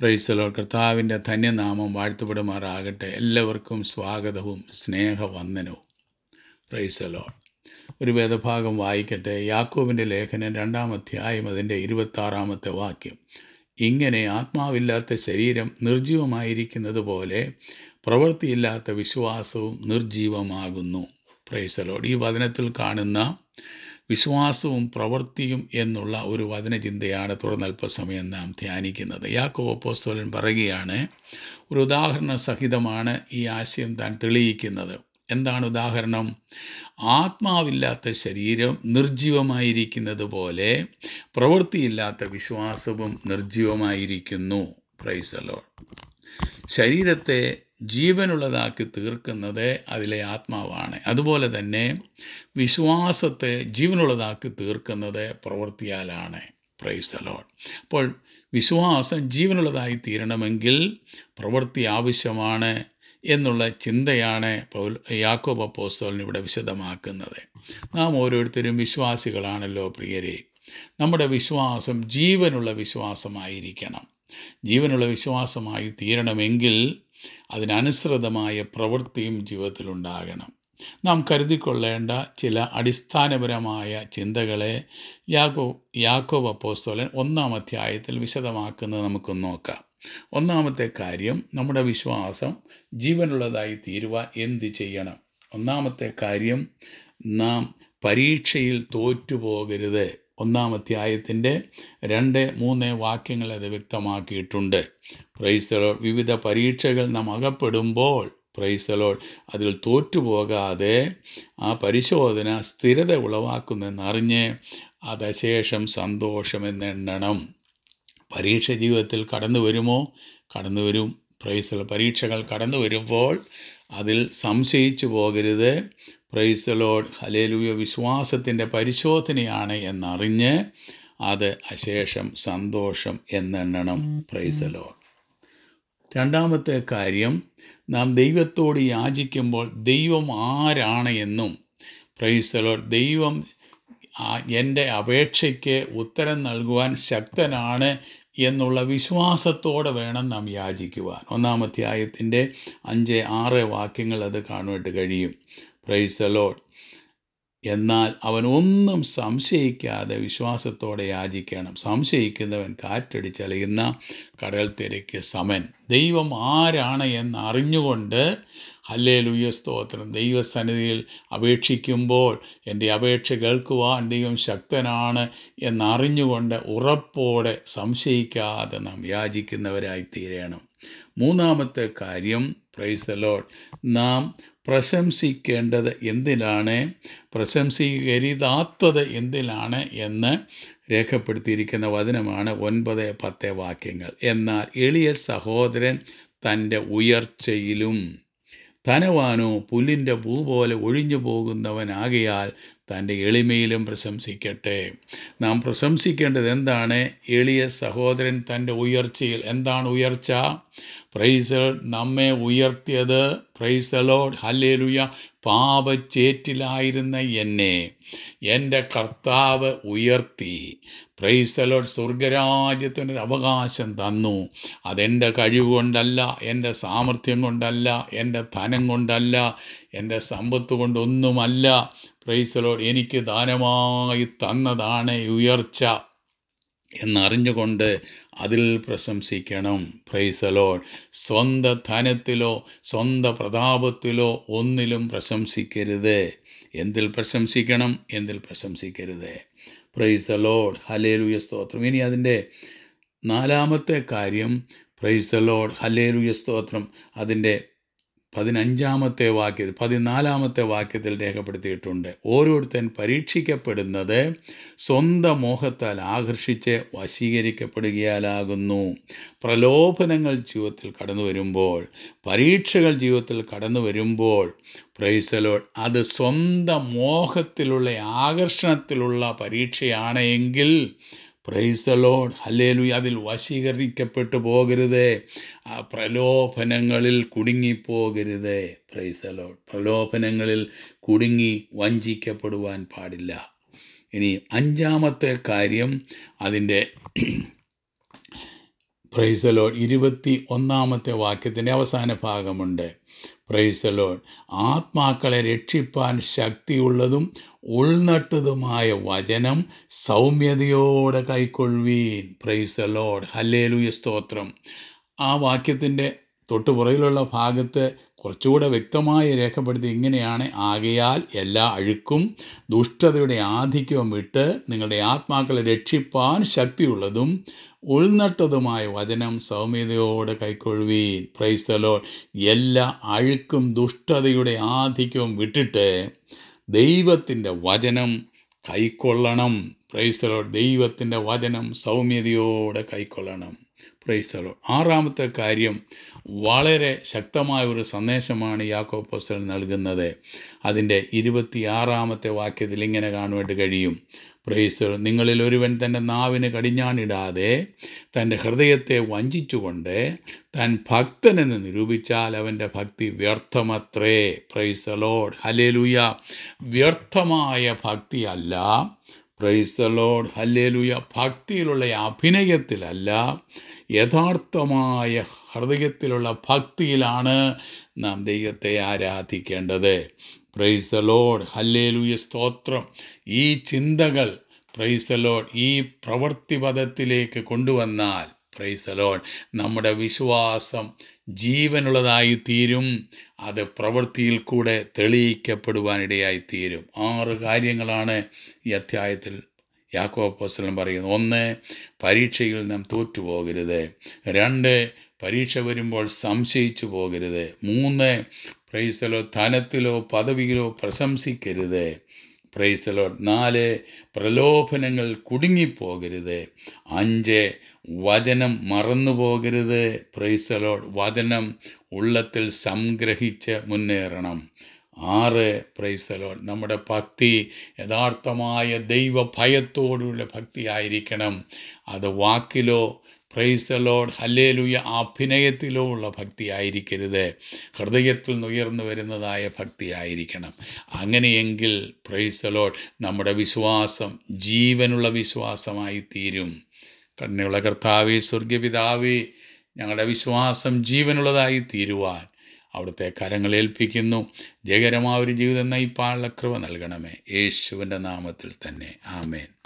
പ്രൈസലോ കർത്താവിൻ്റെ ധന്യനാമം വാഴ്ത്തപ്പെടുമാറാകട്ടെ എല്ലാവർക്കും സ്വാഗതവും സ്നേഹവന്ദനവും പ്രൈസലോ ഒരു വേദഭാഗം വായിക്കട്ടെ യാക്കോബിൻ്റെ ലേഖനം രണ്ടാം അധ്യായം അതിൻ്റെ ഇരുപത്താറാമത്തെ വാക്യം ഇങ്ങനെ ആത്മാവില്ലാത്ത ശരീരം നിർജീവമായിരിക്കുന്നത് പോലെ പ്രവൃത്തിയില്ലാത്ത വിശ്വാസവും നിർജീവമാകുന്നു പ്രൈസലോട് ഈ വചനത്തിൽ കാണുന്ന വിശ്വാസവും പ്രവൃത്തിയും എന്നുള്ള ഒരു വചനചിന്തയാണ് തുടർന്ന് അല്പസമയം നാം ധ്യാനിക്കുന്നത് യാക്കോ അപ്പോസ്തോലൻ പറയുകയാണ് ഒരു ഉദാഹരണ സഹിതമാണ് ഈ ആശയം താൻ തെളിയിക്കുന്നത് എന്താണ് ഉദാഹരണം ആത്മാവില്ലാത്ത ശരീരം നിർജീവമായിരിക്കുന്നത് പോലെ പ്രവൃത്തിയില്ലാത്ത വിശ്വാസവും നിർജീവമായിരിക്കുന്നു പ്രൈസലോ ശരീരത്തെ ജീവനുള്ളതാക്കി തീർക്കുന്നത് അതിലെ ആത്മാവാണ് അതുപോലെ തന്നെ വിശ്വാസത്തെ ജീവനുള്ളതാക്കി തീർക്കുന്നത് പ്രവൃത്തിയാലാണ് പ്രൈസലോൺ അപ്പോൾ വിശ്വാസം ജീവനുള്ളതായി തീരണമെങ്കിൽ പ്രവൃത്തി ആവശ്യമാണ് എന്നുള്ള ചിന്തയാണ് പൗൽ യാക്കോബ് അപ്പോസ്തോലിന് ഇവിടെ വിശദമാക്കുന്നത് നാം ഓരോരുത്തരും വിശ്വാസികളാണല്ലോ പ്രിയരെ നമ്മുടെ വിശ്വാസം ജീവനുള്ള വിശ്വാസമായിരിക്കണം ജീവനുള്ള വിശ്വാസമായി തീരണമെങ്കിൽ അതിനനുസൃതമായ പ്രവൃത്തിയും ജീവിതത്തിലുണ്ടാകണം നാം കരുതിക്കൊള്ളേണ്ട ചില അടിസ്ഥാനപരമായ ചിന്തകളെ യാക്കോ യാക്കോബ് അപ്പോസ്തോലൻ ഒന്നാം അധ്യായത്തിൽ വിശദമാക്കുന്നത് നമുക്ക് നോക്കാം ഒന്നാമത്തെ കാര്യം നമ്മുടെ വിശ്വാസം ജീവനുള്ളതായി തീരുവാൻ എന്ത് ചെയ്യണം ഒന്നാമത്തെ കാര്യം നാം പരീക്ഷയിൽ തോറ്റുപോകരുത് ഒന്നാം അധ്യായത്തിൻ്റെ രണ്ട് മൂന്ന് വാക്യങ്ങൾ അത് വ്യക്തമാക്കിയിട്ടുണ്ട് പ്രൈസലോൾ വിവിധ പരീക്ഷകൾ നാം അകപ്പെടുമ്പോൾ പ്രൈസലോൾ അതിൽ തോറ്റുപോകാതെ ആ പരിശോധന സ്ഥിരത ഉളവാക്കുന്നെന്നറിഞ്ഞ് അതശേഷം സന്തോഷമെന്നെണ്ണണം പരീക്ഷ ജീവിതത്തിൽ കടന്നു വരുമോ കടന്നു വരും പ്രൈസൽ പരീക്ഷകൾ കടന്നു വരുമ്പോൾ അതിൽ സംശയിച്ചു പോകരുത് പ്രൈസലോഡ് ഹലേലുയ വിശ്വാസത്തിൻ്റെ പരിശോധനയാണ് എന്നറിഞ്ഞ് അത് അശേഷം സന്തോഷം എന്നെണ്ണണം പ്രൈസലോഡ് രണ്ടാമത്തെ കാര്യം നാം ദൈവത്തോട് യാചിക്കുമ്പോൾ ദൈവം ആരാണ് എന്നും പ്രൈസലോഡ് ദൈവം എൻ്റെ അപേക്ഷയ്ക്ക് ഉത്തരം നൽകുവാൻ ശക്തനാണ് എന്നുള്ള വിശ്വാസത്തോടെ വേണം നാം യാചിക്കുവാൻ ഒന്നാമധ്യായത്തിൻ്റെ അഞ്ച് ആറ് വാക്യങ്ങൾ അത് കാണുവാനായിട്ട് കഴിയും പ്രൈസലോഡ് എന്നാൽ അവൻ ഒന്നും സംശയിക്കാതെ വിശ്വാസത്തോടെ യാചിക്കണം സംശയിക്കുന്നവൻ കാറ്റടിച്ചലയുന്ന കടൽ തിരക്ക് സമൻ ദൈവം ആരാണ് എന്ന് അറിഞ്ഞുകൊണ്ട് ഹല്ലേ ലുയ്യ സ്തോത്രം ദൈവസന്നിധിയിൽ അപേക്ഷിക്കുമ്പോൾ എൻ്റെ അപേക്ഷ കേൾക്കുവാൻ ദൈവം ശക്തനാണ് എന്നറിഞ്ഞുകൊണ്ട് ഉറപ്പോടെ സംശയിക്കാതെ നാം യാചിക്കുന്നവരായി തീരണം മൂന്നാമത്തെ കാര്യം പ്രൈസലോഡ് നാം പ്രശംസിക്കേണ്ടത് എന്തിനാണ് പ്രശംസിക്കരുതാത്തത് എന്തിലാണ് എന്ന് രേഖപ്പെടുത്തിയിരിക്കുന്ന വചനമാണ് ഒൻപത് പത്ത് വാക്യങ്ങൾ എന്നാൽ എളിയ സഹോദരൻ തൻ്റെ ഉയർച്ചയിലും ധനവാനോ പുല്ലിൻ്റെ പൂ പോലെ ഒഴിഞ്ഞു പോകുന്നവനാകയാൽ തൻ്റെ എളിമയിലും പ്രശംസിക്കട്ടെ നാം പ്രശംസിക്കേണ്ടത് എന്താണ് എളിയ സഹോദരൻ തൻ്റെ ഉയർച്ചയിൽ എന്താണ് ഉയർച്ച പ്രൈസൽ നമ്മെ ഉയർത്തിയത് പ്രൈസലോഡ് ഹല്ലേലുയ പാപച്ചേറ്റിലായിരുന്ന എന്നെ എൻ്റെ കർത്താവ് ഉയർത്തി പ്രൈസലോഡ് സ്വർഗരാജ്യത്തിനൊരു അവകാശം തന്നു അതെൻ്റെ കഴിവ് കൊണ്ടല്ല എൻ്റെ സാമർഥ്യം കൊണ്ടല്ല എൻ്റെ ധനം കൊണ്ടല്ല എൻ്റെ സമ്പത്ത് കൊണ്ടൊന്നുമല്ല പ്രൈസലോഡ് എനിക്ക് ദാനമായി തന്നതാണ് ഉയർച്ച എന്നറിഞ്ഞുകൊണ്ട് അതിൽ പ്രശംസിക്കണം പ്രൈസലോൾ സ്വന്തം ധനത്തിലോ സ്വന്തം പ്രതാപത്തിലോ ഒന്നിലും പ്രശംസിക്കരുത് എന്തിൽ പ്രശംസിക്കണം എന്തിൽ പ്രശംസിക്കരുത് പ്രൈസലോഡ് ഹലേലുയ സ്തോത്രം ഇനി അതിൻ്റെ നാലാമത്തെ കാര്യം പ്രൈസലോഡ് ഹലേലുയ സ്തോത്രം അതിൻ്റെ പതിനഞ്ചാമത്തെ വാക്യത്തിൽ പതിനാലാമത്തെ വാക്യത്തിൽ രേഖപ്പെടുത്തിയിട്ടുണ്ട് ഓരോരുത്തൻ പരീക്ഷിക്കപ്പെടുന്നത് സ്വന്തം മോഹത്താൽ ആകർഷിച്ച് വശീകരിക്കപ്പെടുകയാലാകുന്നു പ്രലോഭനങ്ങൾ ജീവിതത്തിൽ കടന്നു വരുമ്പോൾ പരീക്ഷകൾ ജീവിതത്തിൽ കടന്നു വരുമ്പോൾ പ്രൈസലോഡ് അത് സ്വന്തം മോഹത്തിലുള്ള ആകർഷണത്തിലുള്ള പരീക്ഷയാണ് എങ്കിൽ പ്രൈസലോഡ് ഹല്ലേലു അതിൽ വശീകരിക്കപ്പെട്ടു പോകരുത് ആ പ്രലോഭനങ്ങളിൽ കുടുങ്ങിപ്പോകരുത് പ്രൈസലോഡ് പ്രലോഭനങ്ങളിൽ കുടുങ്ങി വഞ്ചിക്കപ്പെടുവാൻ പാടില്ല ഇനി അഞ്ചാമത്തെ കാര്യം അതിൻ്റെ പ്രൈസലോ ഇരുപത്തി ഒന്നാമത്തെ വാക്യത്തിൻ്റെ അവസാന ഭാഗമുണ്ട് പ്രൈസലോ ആത്മാക്കളെ രക്ഷിപ്പാൻ ശക്തിയുള്ളതും ഉൾനട്ടതുമായ വചനം സൗമ്യതയോടെ കൈക്കൊള്ളുവീൻ പ്രൈസലോഡ് ഹല്ലേലൂയ സ്തോത്രം ആ വാക്യത്തിൻ്റെ തൊട്ടുപുറയിലുള്ള ഭാഗത്ത് കുറച്ചുകൂടെ വ്യക്തമായി രേഖപ്പെടുത്തി ഇങ്ങനെയാണ് ആകയാൽ എല്ലാ അഴുക്കും ദുഷ്ടതയുടെ ആധിക്യവും വിട്ട് നിങ്ങളുടെ ആത്മാക്കളെ രക്ഷിപ്പാൻ ശക്തിയുള്ളതും ഉൾനട്ടതുമായ വചനം സൗമ്യതയോടെ കൈക്കൊള്ളുവീൻ പ്രൈസലോ എല്ലാ അഴുക്കും ദുഷ്ടതയുടെ ആധിക്യവും വിട്ടിട്ട് ദൈവത്തിൻ്റെ വചനം കൈക്കൊള്ളണം പ്രൈസലോ ദൈവത്തിൻ്റെ വചനം സൗമ്യതയോടെ കൈക്കൊള്ളണം പ്രൈസലോ ആറാമത്തെ കാര്യം വളരെ ശക്തമായ ഒരു സന്ദേശമാണ് യാക്കോപ്പോസ്റ്റൽ നൽകുന്നത് അതിൻ്റെ ഇരുപത്തിയാറാമത്തെ വാക്യത്തിൽ ഇങ്ങനെ കാണുവാൻ കഴിയും പ്രൈസ് നിങ്ങളിൽ ഒരുവൻ തൻ്റെ നാവിന് കടിഞ്ഞാണിടാതെ തൻ്റെ ഹൃദയത്തെ വഞ്ചിച്ചുകൊണ്ട് താൻ ഭക്തനെന്ന് നിരൂപിച്ചാൽ അവൻ്റെ ഭക്തി വ്യർത്ഥമത്രേ പ്രൈസ് ലോഡ് ഹലേലുയ വ്യർത്ഥമായ ഭക്തിയല്ല പ്രൈസ് ലോഡ് ഹല്ലേലുയ ഭക്തിയിലുള്ള അഭിനയത്തിലല്ല യഥാർത്ഥമായ ഹൃദയത്തിലുള്ള ഭക്തിയിലാണ് നാം ദൈവത്തെ ആരാധിക്കേണ്ടത് പ്രൈസ് ലോഡ് ഹല്ലേലുയ സ്തോത്രം ഈ ചിന്തകൾ പ്രൈസ് ലോഡ് ഈ പ്രവൃത്തിപഥത്തിലേക്ക് കൊണ്ടുവന്നാൽ പ്രൈസ് ലോഡ് നമ്മുടെ വിശ്വാസം ജീവനുള്ളതായി തീരും അത് പ്രവൃത്തിയിൽ കൂടെ തെളിയിക്കപ്പെടുവാനിടയായി തീരും ആറ് കാര്യങ്ങളാണ് ഈ അധ്യായത്തിൽ യാക്കോപ്പോസ്ലം പറയുന്നു ഒന്ന് പരീക്ഷയിൽ നാം തോറ്റുപോകരുത് രണ്ട് പരീക്ഷ വരുമ്പോൾ സംശയിച്ചു പോകരുത് മൂന്ന് പ്രൈസലോ ധനത്തിലോ പദവിയിലോ പ്രശംസിക്കരുത് പ്രൈസലോ നാല് പ്രലോഭനങ്ങൾ കുടുങ്ങിപ്പോകരുത് അഞ്ച് വചനം മറന്നു പോകരുത് പ്രൈസലോഡ് വചനം ഉള്ളത്തിൽ സംഗ്രഹിച്ച് മുന്നേറണം ആറ് പ്രൈസലോഡ് നമ്മുടെ ഭക്തി യഥാർത്ഥമായ ദൈവ ഭയത്തോടുള്ള ഭക്തിയായിരിക്കണം അത് വാക്കിലോ പ്രൈസലോഡ് ഹല്ലേലുയ അഭിനയത്തിലോ ഉള്ള ഭക്തി ആയിരിക്കരുത് ഹൃദയത്തിൽ നിന്ന് ഉയർന്നു വരുന്നതായ ഭക്തി ആയിരിക്കണം അങ്ങനെയെങ്കിൽ പ്രൈസലോഡ് നമ്മുടെ വിശ്വാസം ജീവനുള്ള വിശ്വാസമായി തീരും കണ്ണുള്ള കർത്താവേ സ്വർഗപിതാവേ ഞങ്ങളുടെ വിശ്വാസം ജീവനുള്ളതായി തീരുവാൻ അവിടുത്തെ കരങ്ങളേൽപ്പിക്കുന്നു ജയകരമായ ഒരു ജീവിതം നയിപ്പാനുള്ള കൃപ നൽകണമേ യേശുവിൻ്റെ നാമത്തിൽ തന്നെ ആമേൻ